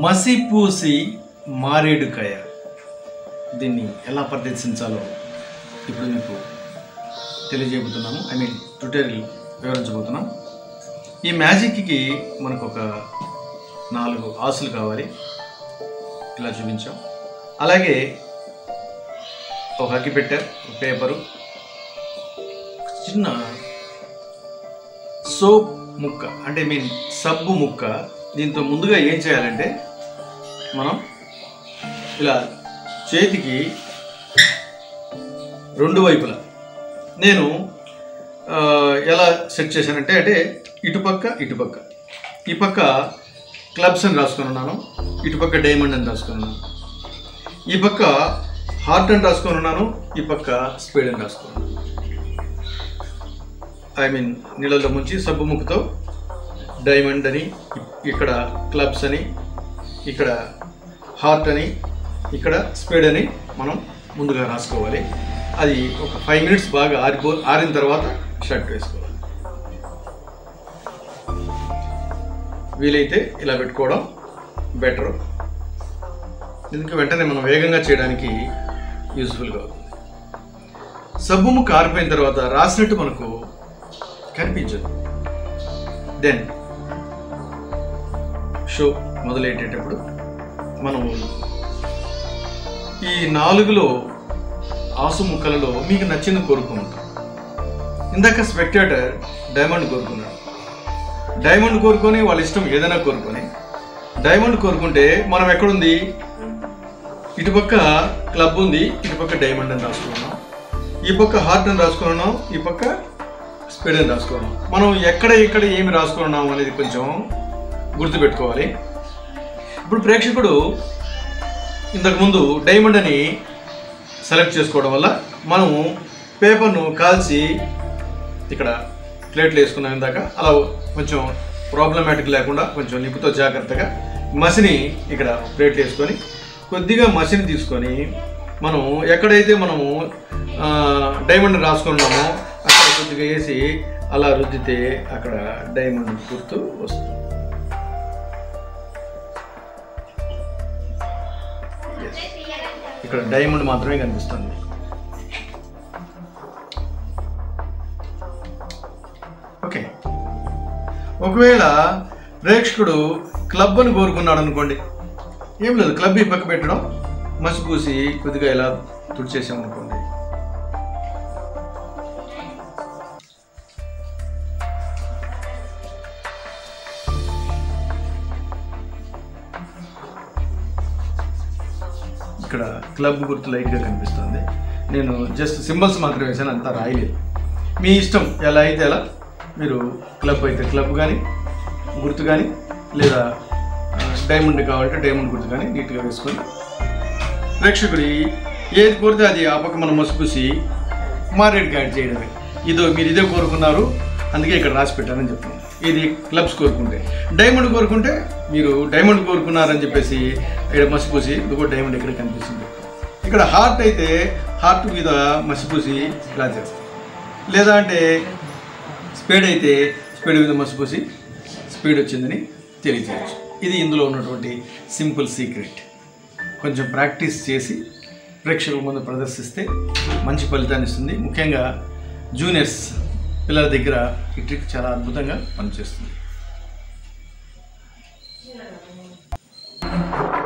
మసిపూసి మారేడుకాయ దీన్ని ఎలా ప్రదర్శించాలో ఇప్పుడు మీకు తెలియజేయబోతున్నాము ఐ మీన్ ట్యూటోరియల్ వివరించబోతున్నాం ఈ మ్యాజిక్కి మనకు ఒక నాలుగు ఆసులు కావాలి ఇలా చూపించాం అలాగే ఒక అగ్గిపెట్టె ఒక పేపరు చిన్న సోప్ ముక్క అంటే మీన్ సబ్బు ముక్క దీంతో ముందుగా ఏం చేయాలంటే మనం ఇలా చేతికి రెండు వైపులా నేను ఆ, ఎలా సెట్ చేశానంటే అంటే ఇటుపక్క ఇటుపక్క ఈ పక్క క్లబ్స్ అని రాసుకొని ఉన్నాను ఇటుపక్క డైమండ్ అని రాసుకొని ఉన్నాను ఈ పక్క హార్ట్ అని రాసుకొని ఉన్నాను ఈ పక్క స్పీడ్ అని రాసుకొని ఉన్నాను ఐ మీన్ నీళ్ళలో ముంచి సబ్బు ముక్కతో డైమండ్ అని ఇక్కడ క్లబ్స్ అని ఇక్కడ హార్ట్ అని ఇక్కడ స్పీడ్ అని మనం ముందుగా రాసుకోవాలి అది ఒక ఫైవ్ మినిట్స్ బాగా ఆరిపో ఆరిన తర్వాత షర్ట్ వేసుకోవాలి వీలైతే ఇలా పెట్టుకోవడం బెటర్ ఎందుకు వెంటనే మనం వేగంగా చేయడానికి యూస్ఫుల్గా అవుతుంది సబ్బు ముక్క ఆరిపోయిన తర్వాత రాసినట్టు మనకు కనిపించదు దెన్ షో మొదలెట్టేటప్పుడు మనం ఈ నాలుగులో ఆసు ముక్కలలో మీకు నచ్చింది కోరుకుంటాం ఇందాక స్పెక్టేటర్ డైమండ్ కోరుకున్నాడు డైమండ్ కోరుకొని వాళ్ళ ఇష్టం ఏదైనా కోరుకొని డైమండ్ కోరుకుంటే మనం ఎక్కడుంది ఇటుపక్క క్లబ్ ఉంది ఇటుపక్క డైమండ్ అని రాసుకున్నాం ఈ పక్క హార్ట్ అని రాసుకున్నాం ఈ పక్క స్పీడ్ అని రాసుకున్నాం మనం ఎక్కడ ఎక్కడ ఏమి రాసుకున్నాం అనేది కొంచెం గుర్తుపెట్టుకోవాలి ఇప్పుడు ప్రేక్షకుడు ఇంతకుముందు డైమండ్ అని సెలెక్ట్ చేసుకోవడం వల్ల మనము పేపర్ను కాల్చి ఇక్కడ ప్లేట్లు వేసుకున్నాం ఇందాక అలా కొంచెం ప్రాబ్లమాటిక్ లేకుండా కొంచెం నిపుతో జాగ్రత్తగా మసిని ఇక్కడ ప్లేట్లు వేసుకొని కొద్దిగా మసిని తీసుకొని మనం ఎక్కడైతే మనము ఆ, డైమండ్ రాసుకున్నామో అక్కడ కొద్దిగా వేసి అలా రుద్దితే అక్కడ డైమండ్ గుర్తు వస్తుంది Yes. ఇక్కడ డైమండ్ మాత్రమే కనిపిస్తుంది ఓకే ఒకవేళ ప్రేక్షకుడు క్లబ్ అని కోరుకున్నాడు అనుకోండి ఏం లేదు క్లబ్ ఈ పక్క పెట్టడం మసి పూసి కొద్దిగా ఇలా తుడిచేసాం అనుకోండి ఇక్కడ క్లబ్ గుర్తు లైట్గా కనిపిస్తుంది నేను జస్ట్ సింబల్స్ మాత్రమే వేసాను అంతా రాయలేదు మీ ఇష్టం ఎలా అయితే అలా మీరు క్లబ్ అయితే క్లబ్ కానీ గుర్తు కానీ లేదా ఆ, డైమండ్ కావాలంటే డైమండ్ గుర్తు కానీ నీట్గా వేసుకొని ప్రేక్షకుడి ఏది కోరితే అది ఆ పక్క మనం మసుపూసి మారేడుకి యాడ్ చేయడమే ఇదో మీరు ఇదే కోరుకున్నారు అందుకే ఇక్కడ రాసి పెట్టానని చెప్తున్నాను ఇది క్లబ్స్ కోరుకుంటే డైమండ్ కోరుకుంటే మీరు డైమండ్ కోరుకున్నారని చెప్పేసి ఇక్కడ మసిపూసి ఇదిగో డైమండ్ ఇక్కడ కనిపిస్తుంది ఇక్కడ హార్ట్ అయితే హార్ట్ మీద మసిపూసి ఇలా చేస్తాం లేదా అంటే స్పీడ్ అయితే స్పీడ్ మీద మసిపూసి స్పీడ్ వచ్చిందని తెలియజేయచ్చు ఇది ఇందులో ఉన్నటువంటి సింపుల్ సీక్రెట్ కొంచెం ప్రాక్టీస్ చేసి ప్రేక్షకుల ముందు ప్రదర్శిస్తే మంచి ఫలితాన్ని ఇస్తుంది ముఖ్యంగా జూనియర్స్ పిల్లల దగ్గర ఈ ట్రిక్ చాలా అద్భుతంగా పనిచేస్తుంది